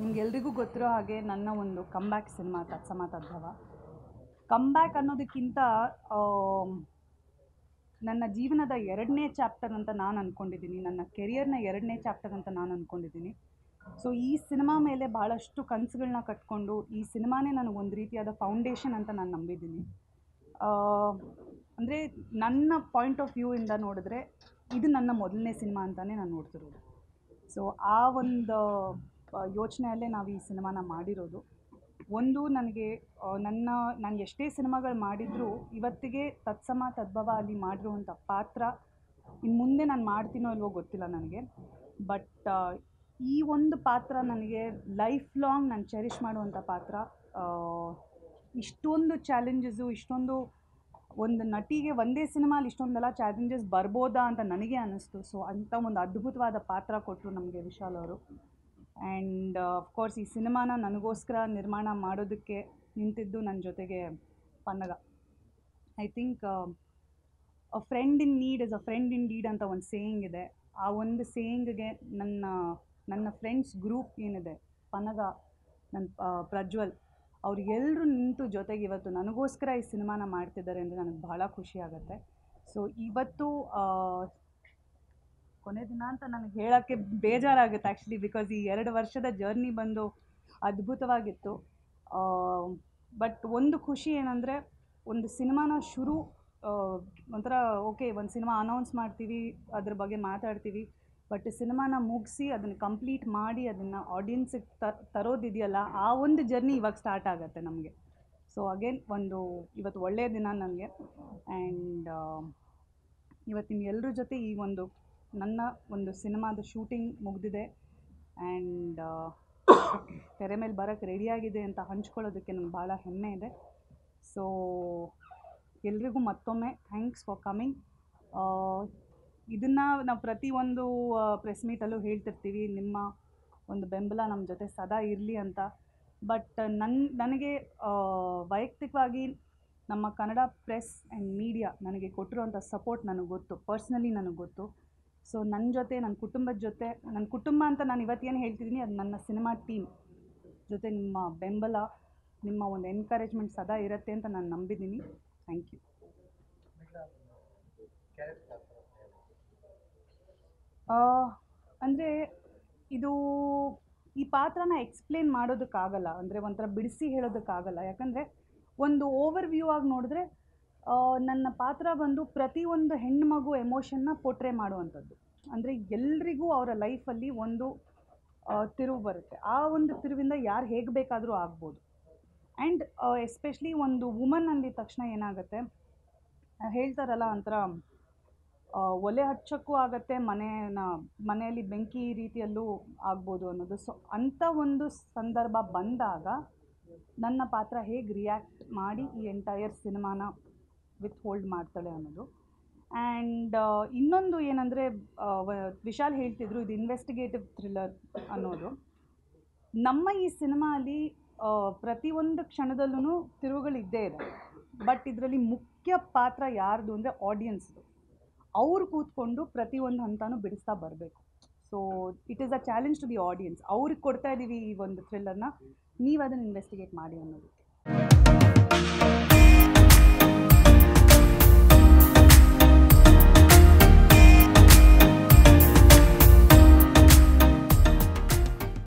ನಿಮ್ಗೆಲ್ರಿಗೂ ಗೊತ್ತಿರೋ ಹಾಗೆ ನನ್ನ ಒಂದು ಕಮ್ಬ್ಯಾಕ್ ಸಿನಿಮಾ ತತ್ಸಮ ತದ್ಭವ ಕಮ್ಬ್ಯಾಕ್ ಅನ್ನೋದಕ್ಕಿಂತ ಆಮ್, ನನ್ನ ಜೀವನದ ಎರಡನೇ ಚಾಪ್ಟರ್ ಅಂತ ನಾನು ಅಂದ್ಕೊಂಡಿದ್ದೀನಿ ನನ್ನ ಕೆರಿಯರ್ನ ಎರಡನೇ ಚಾಪ್ಟರ್ ಅಂತ ನಾನು ಅಂದ್ಕೊಂಡಿದ್ದೀನಿ ಸೊ ಈ ಸಿನಿಮಾ ಮೇಲೆ ಭಾಳಷ್ಟು ಕನಸುಗಳನ್ನ ಕಟ್ಕೊಂಡು ಈ ಸಿನಿಮಾನೇ ನನಗೊಂದು ರೀತಿಯಾದ ಫೌಂಡೇಶನ್ ಅಂತ ನಾನು ನಂಬಿದ್ದೀನಿ ಅಂದರೆ ನನ್ನ ಪಾಯಿಂಟ್ ಆಫ್ ವ್ಯೂ ಇಂದ ನೋಡಿದ್ರೆ ಇದು ನನ್ನ ಮೊದಲನೇ ಸಿನಿಮಾ ಅಂತಲೇ ನಾನು ನೋಡ್ತಿರೋದು ಸೊ ಆ ಒಂದು ಯೋಚನೆಯಲ್ಲೇ ನಾವು ಈ ಸಿನಿಮಾನ ಮಾಡಿರೋದು ಒಂದು ನನಗೆ ಆ, ನನ್ನ ನಾನು ಎಷ್ಟೇ ಸಿನಿಮಾಗಳು ಮಾಡಿದರೂ ಇವತ್ತಿಗೆ ತತ್ಸಮ ತದ್ಭವ ಅಲ್ಲಿ ಮಾಡಿರುವಂಥ ಪಾತ್ರ ಇನ್ನು ಮುಂದೆ ನಾನು ಮಾಡ್ತೀನೋ ಇಲ್ವೋ ಗೊತ್ತಿಲ್ಲ ನನಗೆ ಬಟ್ ಈ ಒಂದು ಪಾತ್ರ ನನಗೆ ಲೈಫ್ ಲಾಂಗ್ ನಾನು ಚೆರಿಷ್ ಮಾಡುವಂಥ ಪಾತ್ರ ಆ, ಇಷ್ಟೊಂದು ಚಾಲೆಂಜಸ್ಸು ಇಷ್ಟೊಂದು ಒಂದು ನಟಿಗೆ ಒಂದೇ ಸಿನಿಮಾಲಿ ಇಷ್ಟೊಂದೆಲ್ಲ ಚಾಲೆಂಜಸ್ ಬರ್ಬೋದಾ ಅಂತ ನನಗೆ ಅನ್ನಿಸ್ತು ಸೊ ಅಂಥ ಒಂದು ಅದ್ಭುತವಾದ ಪಾತ್ರ ಕೊಟ್ಟರು ನಮಗೆ ವಿಶಾಲ್ ಅವರು ಆ್ಯಂಡ್ ಅಫ್ಕೋರ್ಸ್ ಈ ಸಿನಿಮಾನ ನನಗೋಸ್ಕರ ನಿರ್ಮಾಣ ಮಾಡೋದಕ್ಕೆ ನಿಂತಿದ್ದು ನನ್ನ ಜೊತೆಗೆ Pannaga I think a friend in need is a friend indeed ಅಂತ ಒಂದು ಸೇಯಿಂಗ್ ಇದೆ ಆ ಒಂದು ಸೇಯಿಂಗ್ಗೆ ನನ್ನ ನನ್ನ ಫ್ರೆಂಡ್ಸ್ ಗ್ರೂಪ್ ಏನಿದೆ ಪನ್ನಗ ನನ್ನ ಆ, ಪ್ರಜ್ವಲ್ ಅವ್ರು ಎಲ್ಲರೂ ನಿಂತು ಜೊತೆಗೆ ಇವತ್ತು ನನಗೋಸ್ಕರ ಈ ಸಿನಿಮಾನ ಮಾಡ್ತಿದ್ದಾರೆ ಅಂದರೆ ನನಗೆ ಭಾಳ ಖುಷಿ ಆಗುತ್ತೆ ಸೊ ಇವತ್ತು ಆ, ಕೊನೆ ದಿನ ಅಂತ ನನಗೆ ಹೇಳೋಕ್ಕೆ ಬೇಜಾರಾಗುತ್ತೆ ಆ್ಯಕ್ಚುಲಿ ಬಿಕಾಸ್ ಈ ಎರಡು ವರ್ಷದ ಜರ್ನಿ ಬಂದು ಅದ್ಭುತವಾಗಿತ್ತು ಬಟ್ ಒಂದು ಖುಷಿ ಏನಂದರೆ ಒಂದು ಸಿನಿಮಾನ ಶುರು ಆ, ಒಂಥರ ಓಕೆ ಒಂದು ಸಿನಿಮಾ ಅನೌನ್ಸ್ ಮಾಡ್ತೀವಿ ಅದ್ರ ಬಗ್ಗೆ ಮಾತಾಡ್ತೀವಿ ಬಟ್ ಸಿನಿಮಾನ ಮುಗಿಸಿ ಅದನ್ನು ಕಂಪ್ಲೀಟ್ ಮಾಡಿ ಅದನ್ನು ಆಡಿಯನ್ಸಿಗೆ ತರೋದಿದೆಯಲ್ಲ ಆ ಒಂದು ಜರ್ನಿ ಇವಾಗ ಸ್ಟಾರ್ಟ್ ಆಗುತ್ತೆ ನಮಗೆ ಸೊ ಅಗೇನ್ ಒಂದು ಇವತ್ತು ಒಳ್ಳೆಯ ದಿನ ನನಗೆ ಆ್ಯಂಡ್ ಇವತ್ತು ನಿಮ್ಗೆಲ್ಲರ ಜೊತೆ ಈ ಒಂದು ನನ್ನ ಒಂದು ಸಿನಿಮಾದ ಶೂಟಿಂಗ್ ಮುಗಿದಿದೆ ಆ್ಯಂಡ್ ತೆರೆ ಮೇಲೆ ಬರೋಕ್ಕೆ ರೆಡಿಯಾಗಿದೆ ಅಂತ ಹಂಚ್ಕೊಳ್ಳೋದಕ್ಕೆ ನನಗೆ ಭಾಳ ಹೆಮ್ಮೆ ಇದೆ ಸೊ ಎಲ್ರಿಗೂ ಮತ್ತೊಮ್ಮೆ ಥ್ಯಾಂಕ್ಸ್ ಫಾರ್ ಕಮಿಂಗ್ ಇದನ್ನು ನಾವು ಪ್ರತಿಯೊಂದು ಪ್ರೆಸ್ ಮೀಟಲ್ಲೂ ಹೇಳ್ತಿರ್ತೀವಿ ನಿಮ್ಮ ಒಂದು ಬೆಂಬಲ ನಮ್ಮ ಜೊತೆ ಸದಾ ಇರಲಿ ಅಂತ ಬಟ್ ನನ್ನ ನನಗೆ ಆ, ವೈಯಕ್ತಿಕವಾಗಿ ನಮ್ಮ ಕನ್ನಡ ಪ್ರೆಸ್ ಆ್ಯಂಡ್ ಮೀಡಿಯಾ ನನಗೆ ಕೊಟ್ಟಿರುವಂಥ ಸಪೋರ್ಟ್ ನನಗೆ ಗೊತ್ತು ಪರ್ಸ್ನಲಿ ನನಗೆ ಗೊತ್ತು ಸೊ ನನ್ನ ಜೊತೆ ನನ್ನ ಕುಟುಂಬದ ಜೊತೆ ನನ್ನ ಕುಟುಂಬ ಅಂತ ನಾನು ಇವತ್ತೇನು ಹೇಳ್ತಿದ್ದೀನಿ ಅದು ನನ್ನ ಸಿನಿಮಾ ಟೀಮ್ ಜೊತೆ ನಿಮ್ಮ ಬೆಂಬಲ ನಿಮ್ಮ ಒಂದು ಎನ್ಕರೇಜ್ಮೆಂಟ್ ಸದಾ ಇರುತ್ತೆ ಅಂತ ನಾನು ನಂಬಿದ್ದೀನಿ ಥ್ಯಾಂಕ್ ಯು ಅಂದರೆ ಇದು ಈ ಪಾತ್ರನ ಎಕ್ಸ್ಪ್ಲೇನ್ ಮಾಡೋದಕ್ಕಾಗಲ್ಲ ಅಂದರೆ ಒಂಥರ ಬಿಡಿಸಿ ಹೇಳೋದಕ್ಕಾಗಲ್ಲ ಯಾಕಂದರೆ ಒಂದು ಓವರ್ ವ್ಯೂ ಆಗಿ ನೋಡಿದ್ರೆ ಆ, ನನ್ನ ಪಾತ್ರ ಬಂದು ಪ್ರತಿಯೊಂದು ಹೆಣ್ಣುಮಗು ಎಮೋಷನ್ನ ಪೋಟ್ರೆ ಮಾಡುವಂಥದ್ದು ಅಂದರೆ ಎಲ್ರಿಗೂ ಅವರ ಲೈಫಲ್ಲಿ ಒಂದು ಆ, ತಿರುವು ಬರುತ್ತೆ ಆ ಒಂದು ತಿರುವಿಂದ ಯಾರು ಹೇಗೆ ಬೇಕಾದರೂ ಆಗ್ಬೋದು ಆ್ಯಂಡ್ ಎಸ್ಪೆಷಲಿ ಒಂದು ವುಮನ್ ಅಂದಿದ ತಕ್ಷಣ ಏನಾಗುತ್ತೆ ಆ, ಹೇಳ್ತಾರಲ್ಲ ಒಂಥರ ಆ, ಒಲೆ ಹಚ್ಚೋಕ್ಕೂ ಆಗತ್ತೆ ಮನೇನ ಮನೆಯಲ್ಲಿ ಬೆಂಕಿ ರೀತಿಯಲ್ಲೂ ಆಗ್ಬೋದು ಅನ್ನೋದು ಸೊ ಅಂಥ ಒಂದು ಸಂದರ್ಭ ಬಂದಾಗ ನನ್ನ ಪಾತ್ರ ಹೇಗೆ ರಿಯಾಕ್ಟ್ ಮಾಡಿ ಈ ಎಂಟೈರ್ ಸಿನಿಮಾನ ವಿತ್ ಹೋಲ್ಡ್ ಮಾಡ್ತಾಳೆ ಅನ್ನೋದು ಆ್ಯಂಡ್ ಇನ್ನೊಂದು ಏನಂದರೆ ವಿಶಾಲ್ ಹೇಳ್ತಿದ್ರು ಇದು ಇನ್ವೆಸ್ಟಿಗೇಟಿವ್ ಥ್ರಿಲ್ಲರ್ ಅನ್ನೋದು ನಮ್ಮ ಈ ಸಿನಿಮಾಲಿ ಪ್ರತಿಯೊಂದು ಕ್ಷಣದಲ್ಲೂ ತಿರುವುಗಳಿದ್ದೇ ಇದೆ ಬಟ್ ಇದರಲ್ಲಿ ಮುಖ್ಯ ಪಾತ್ರ ಯಾರ್ದು ಅಂದರೆ ಆಡಿಯನ್ಸ್ದು ಅವ್ರು ಕೂತ್ಕೊಂಡು ಪ್ರತಿಯೊಂದು ಹಂತನೂ ಬಿಡಿಸ್ತಾ ಬರಬೇಕು so it is a challenge to the audience ಅವ್ರಿಗೆ ಕೊಡ್ತಾ ಇದ್ದೀವಿ ಈ ಒಂದು ಥ್ರಿಲ್ಲರ್ನ ನೀವು ಅದನ್ನು ಇನ್ವೆಸ್ಟಿಗೇಟ್ ಮಾಡಿ ಅನ್ನೋದಕ್ಕೆ